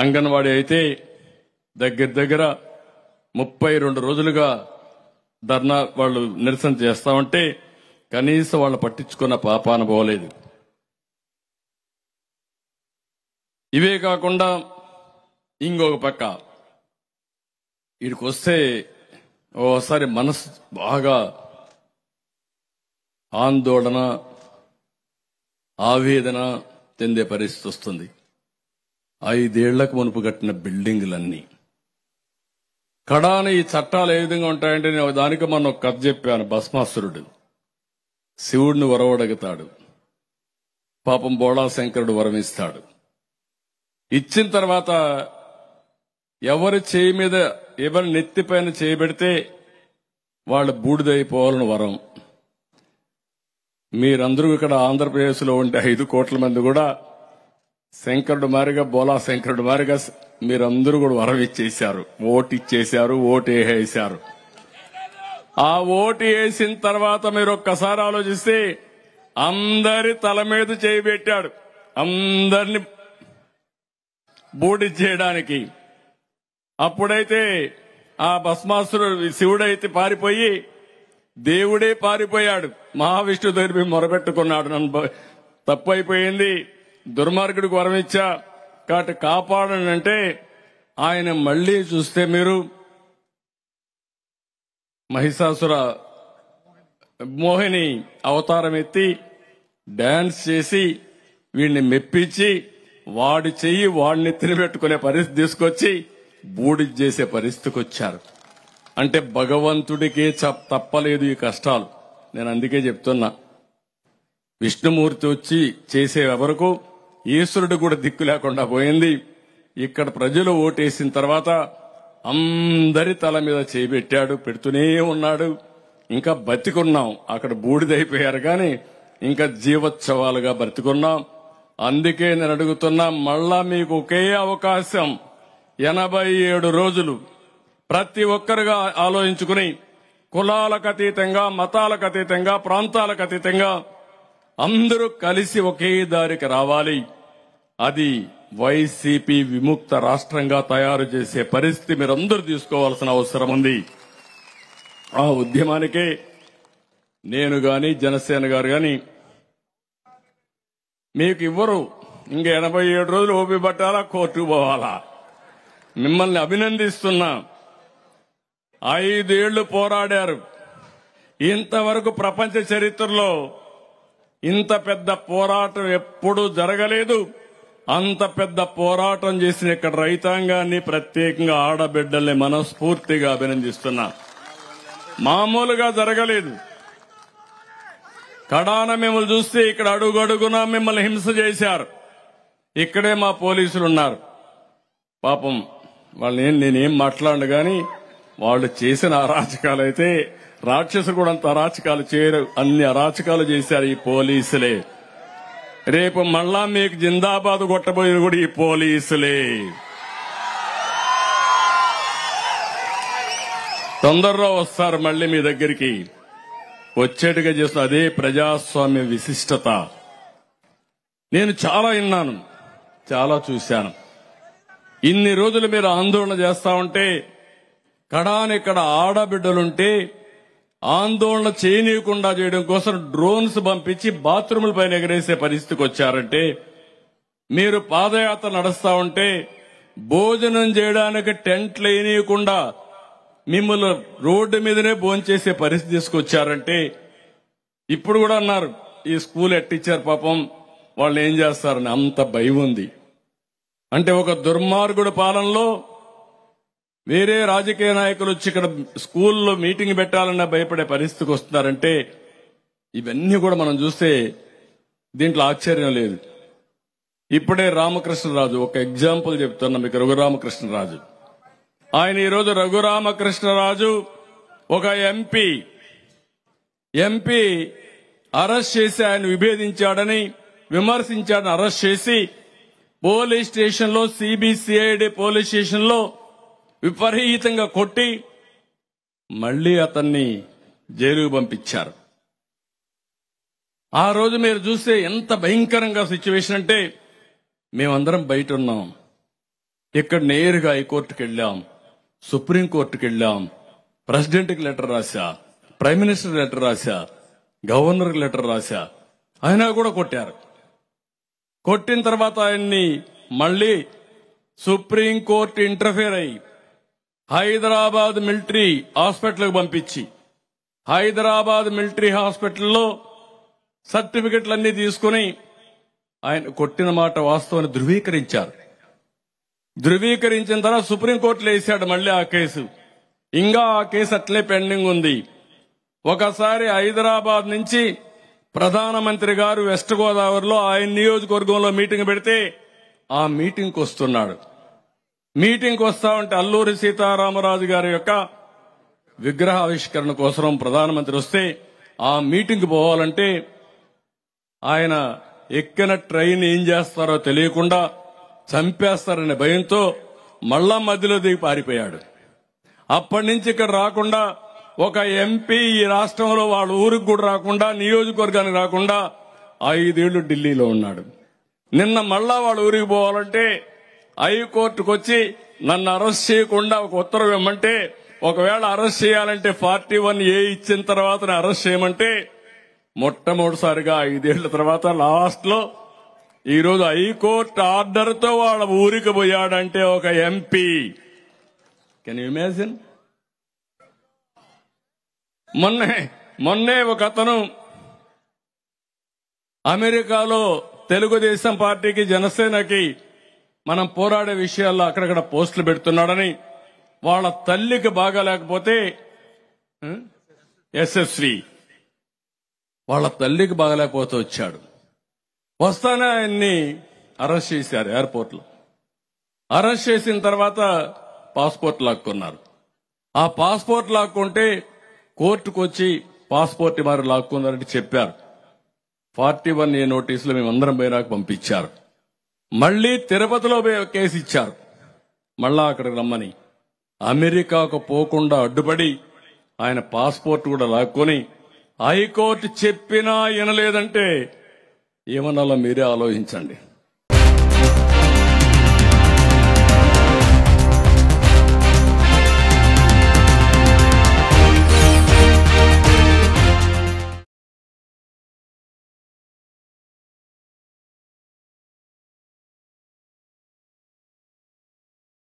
అంగన్వాడీ అయితే దగ్గర దగ్గర ముప్పై రెండు రోజులుగా ధర్నా వాళ్ళు నిరసన చేస్తామంటే కనీసం వాళ్ళు పట్టించుకున్న పాపాన పోలేదు ఇవే కాకుండా ఇంకొక పక్క వీడికి వస్తే ఓసారి మనసు బాగా ఆందోళన ఆవేదన చెందే పరిస్థితి వస్తుంది ఐదేళ్లకు మునుపు కట్టిన బిల్డింగులన్నీ కడాన ఈ చట్టాలు ఏ విధంగా ఉంటాయంటే నేను దానికి మొన్న ఒక కథ చెప్పాను భస్మాసురుడు శివుడిని వరవడగుతాడు పాపం బోళా శంకరుడు వరమిస్తాడు ఇచ్చిన తర్వాత ఎవరి చేయి మీద ఎవరి నెత్తిపైన చేయబెడితే వాళ్ళు బూడిదైపోవాలని వరం మీరందరూ ఇక్కడ ఆంధ్రప్రదేశ్లో ఉంటే ఐదు కోట్ల మంది కూడా శంకరుడు మారిగా బోలా శంకరుడు మారిగా మీరందరూ కూడా వరం ఇచ్చేశారు ఓటు ఇచ్చేశారు ఓటు వేసేశారు ఆ ఓటు వేసిన తర్వాత మీరు ఒక్కసారి ఆలోచిస్తే అందరి తల మీద చేయి పెట్టాడు అందరిని బూడి చేయడానికి అప్పుడైతే ఆ భస్మాసురుడు శివుడైతే పారిపోయి దేవుడే పారిపోయాడు మహావిష్ణు దగ్గర మొరబెట్టుకున్నాడు నన్ను బ- తప్పు అయిపోయింది దుర్మార్గుడికి వరమిచ్చా కాబట్టి కాపాడని అంటే ఆయన మళ్ళీ చూస్తే మీరు మహిషాసుర మోహిని అవతారం ఎత్తి డాన్స్ చేసి వీడిని మెప్పించి వాడి చెయ్యి వాడిని తినిపెట్టుకునే పరిస్థితి తీసుకొచ్చి బూడి చేసే పరిస్థితికి వచ్చారు అంటే భగవంతుడికే చ- తప్పలేదు ఈ కష్టాలు నేను అందుకే చెప్తున్నా విష్ణుమూర్తి వచ్చి చేసే వరకు ఈశ్వరుడు కూడా దిక్కు లేకుండా పోయింది ఇక్కడ ప్రజలు ఓటేసిన తర్వాత అందరి తల మీద చేపెట్టాడు పెడుతూనే ఉన్నాడు ఇంకా బతికున్నాం అక్కడ బూడిదైపోయారు కానీ ఇంకా జీవోత్సవాలుగా బ్రతికున్నాం అందుకే నేను అడుగుతున్నా మళ్ళా మీకు ఒకే అవకాశం ఎనభై ఏడు రోజులు ప్రతి ఒక్కరుగా ఆలోచించుకుని కులాలకు అతీతంగా మతాలకు అతీతంగా ప్రాంతాలకు అతీతంగా అందరూ కలిసి ఒకే దారికి రావాలి అది వైసీపీ విముక్త రాష్ట్రంగా తయారు చేసే పరిస్థితి మీరందరూ తీసుకోవాల్సిన అవసరం ఉంది ఆ ఉద్యమానికే నేను గాని జనసేన గారు గాని మీకు ఇవ్వరు ఇంక ఎనభై ఏడు రోజులు ఓపి పట్టాలా కోర్టుకు పోవాలా మిమ్మల్ని అభినందిస్తున్నా ఐదేళ్లు పోరాడారు ఇంతవరకు ప్రపంచ చరిత్రలో ఇంత పెద్ద పోరాటం ఎప్పుడూ జరగలేదు అంత పెద్ద పోరాటం చేసిన ఇక్కడ రైతాంగాన్ని ప్రత్యేకంగా ఆడబిడ్డల్ని మనస్ఫూర్తిగా అభినందిస్తున్నా మామూలుగా జరగలేదు కడాన మిమ్మల్ని చూస్తే ఇక్కడ అడుగడుగునా మిమ్మల్ని హింస చేశారు ఇక్కడే మా పోలీసులు ఉన్నారు పాపం వాళ్ళని ఏం- నేనేం మాట్లాడను గాని వాళ్ళు చేసిన అరాచకాలు అయితే రాక్షసులు కూడా అంత అరాచకాలు చేయరు అన్ని అరాచకాలు చేశారు ఈ పోలీసులే రేపు మళ్ళా మీకు జిందాబాద్ కొట్టబోయేది కూడా ఈ పోలీసులే తొందరలో వస్తారు మళ్ళీ మీ దగ్గరికి వచ్చేట్టుగా చేస్తున్న అదే ప్రజాస్వామ్య విశిష్టత నేను చాలా విన్నాను చాలా చూశాను ఇన్ని రోజులు మీరు ఆందోళన చేస్తా ఉంటే కడాని ఇక్కడ ఆడబిడ్డలుంటే ఆందోళన చేయనీయకుండా చేయడం కోసం డ్రోన్స్ పంపించి బాత్రూముల పైన ఎగరేసే పరిస్థితికి వచ్చారంటే మీరు పాదయాత్ర నడుస్తా ఉంటే భోజనం చేయడానికి టెంట్లు వేయనీయకుండా మిమ్మల్ని రోడ్డు మీదనే భోంచేసే పరిస్థితి తీసుకొచ్చారంటే ఇప్పుడు కూడా అన్నారు ఈ స్కూల్ ఎట్టిచ్చారు పాపం వాళ్ళు ఏం చేస్తారని అంత భయం ఉంది అంటే ఒక దుర్మార్గుడి పాలనలో వేరే రాజకీయ నాయకులు వచ్చి ఇక్కడ స్కూల్లో మీటింగ్ పెట్టాలన్న భయపడే పరిస్థితికి వస్తున్నారంటే ఇవన్నీ కూడా మనం చూస్తే దీంట్లో ఆశ్చర్యం లేదు ఇప్పుడే రామకృష్ణరాజు ఒక ఎగ్జాంపుల్ చెప్తున్నా మీకు రఘురామకృష్ణరాజు ఆయన ఈరోజు రఘురామకృష్ణరాజు ఒక ఎంపీ ఎంపీ అరెస్ట్ చేసి ఆయన విభేదించాడని విమర్శించాడని అరెస్ట్ చేసి పోలీస్ స్టేషన్ లో సిబిసిఐడి పోలీస్ స్టేషన్ లో విపరీతంగా కొట్టి మళ్లీ అతన్ని జైలుకు పంపించారు ఆ రోజు మీరు చూస్తే ఎంత భయంకరంగా సిచ్యువేషన్ అంటే మేమందరం బయట ఉన్నాం ఇక్కడ నేరుగా హైకోర్టుకి వెళ్ళాం సుప్రీంకోర్టుకి వెళ్ళాం ప్రెసిడెంట్కి లెటర్ రాశా ప్రైమ్ మినిస్టర్ లెటర్ రాశా గవర్నర్కి లెటర్ రాశా అయినా కూడా కొట్టారు కొట్టిన తర్వాత ఆయన్ని మళ్ళీ సుప్రీంకోర్టు ఇంటర్ఫేర్ అయ్యి హైదరాబాద్ మిలిటరీ హాస్పిటల్కి పంపించి హైదరాబాద్ మిలిటరీ హాస్పిటల్లో సర్టిఫికెట్లన్నీ తీసుకుని ఆయన కొట్టిన మాట వాస్తవాన్ని ధృవీకరించారు ధృవీకరించిన తర్వాత సుప్రీంకోర్టులో వేశాడు మళ్ళీ ఆ కేసు ఇంకా ఆ కేసు అట్లే పెండింగ్ ఉంది ఒకసారి హైదరాబాద్ నుంచి ప్రధానమంత్రి గారు వెస్ట్ గోదావరిలో ఆయన నియోజకవర్గంలో మీటింగ్ పెడితే ఆ మీటింగ్కి వస్తున్నాడు మీటింగ్కి వస్తా ఉంటే అల్లూరి సీతారామరాజు గారి యొక్క విగ్రహ ఆవిష్కరణ కోసం ప్రధానమంత్రి వస్తే ఆ మీటింగ్కి పోవాలంటే ఆయన ఎక్కిన ట్రైన్ ఏం చేస్తారో తెలియకుండా చంపేస్తారనే భయంతో మళ్ళా మధ్యలో దిగి పారిపోయాడు అప్పటి నుంచి ఇక్కడ రాకుండా ఒక ఎంపీ ఈ రాష్ట్రంలో వాళ్ళ ఊరికి కూడా రాకుండా నియోజకవర్గానికి రాకుండా ఐదేళ్లు ఢిల్లీలో ఉన్నాడు నిన్న మళ్ళా వాళ్ళ ఊరికి పోవాలంటే హైకోర్టుకు వచ్చి నన్ను అరెస్ట్ చేయకుండా ఒక ఉత్తర్వు ఇవ్వమంటే ఒకవేళ అరెస్ట్ చేయాలంటే ఫార్టీ వన్ ఏ ఇచ్చిన తర్వాత అరెస్ట్ చేయమంటే మొట్టమొదటిసారిగా ఐదేళ్ల తర్వాత లాస్ట్ లో ఈ రోజు హైకోర్టు ఆర్డర్ తో వాళ్ళ ఊరికి పోయాడంటే ఒక ఎంపీ కెన్ యూ ఇమాజిన్ మొన్నే మొన్నే ఒక అతను అమెరికాలో తెలుగుదేశం పార్టీకి జనసేనకి మనం పోరాడే విషయాల్లో అక్కడక్కడ పోస్టులు పెడుతున్నాడని వాళ్ళ తల్లికి బాగాలేకపోతే ఎస్ఎస్వి వాళ్ళ తల్లికి బాగలేకపోతే వచ్చాడు వస్తానే ఆయన్ని అరెస్ట్ చేశారు ఎయిర్పోర్ట్ లో అరెస్ట్ చేసిన తర్వాత పాస్పోర్ట్ లాక్కున్నారు ఆ పాస్పోర్ట్ లాక్కుంటే కోర్టుకు వచ్చి పాస్పోర్ట్ వారు లాక్కున్నారని చెప్పారు ఫార్టీ వన్ ఏ నోటీసులు మేమందరం పోయినాక పంపించారు మళ్ళీ తిరుపతిలో పోయి కేసు ఇచ్చారు మళ్ళా అక్కడికి రమ్మని అమెరికాకు పోకుండా అడ్డుపడి ఆయన పాస్పోర్ట్ కూడా లాక్కొని హైకోర్టు చెప్పినా వినలేదంటే ఏమన్నాలో మీరే ఆలోచించండి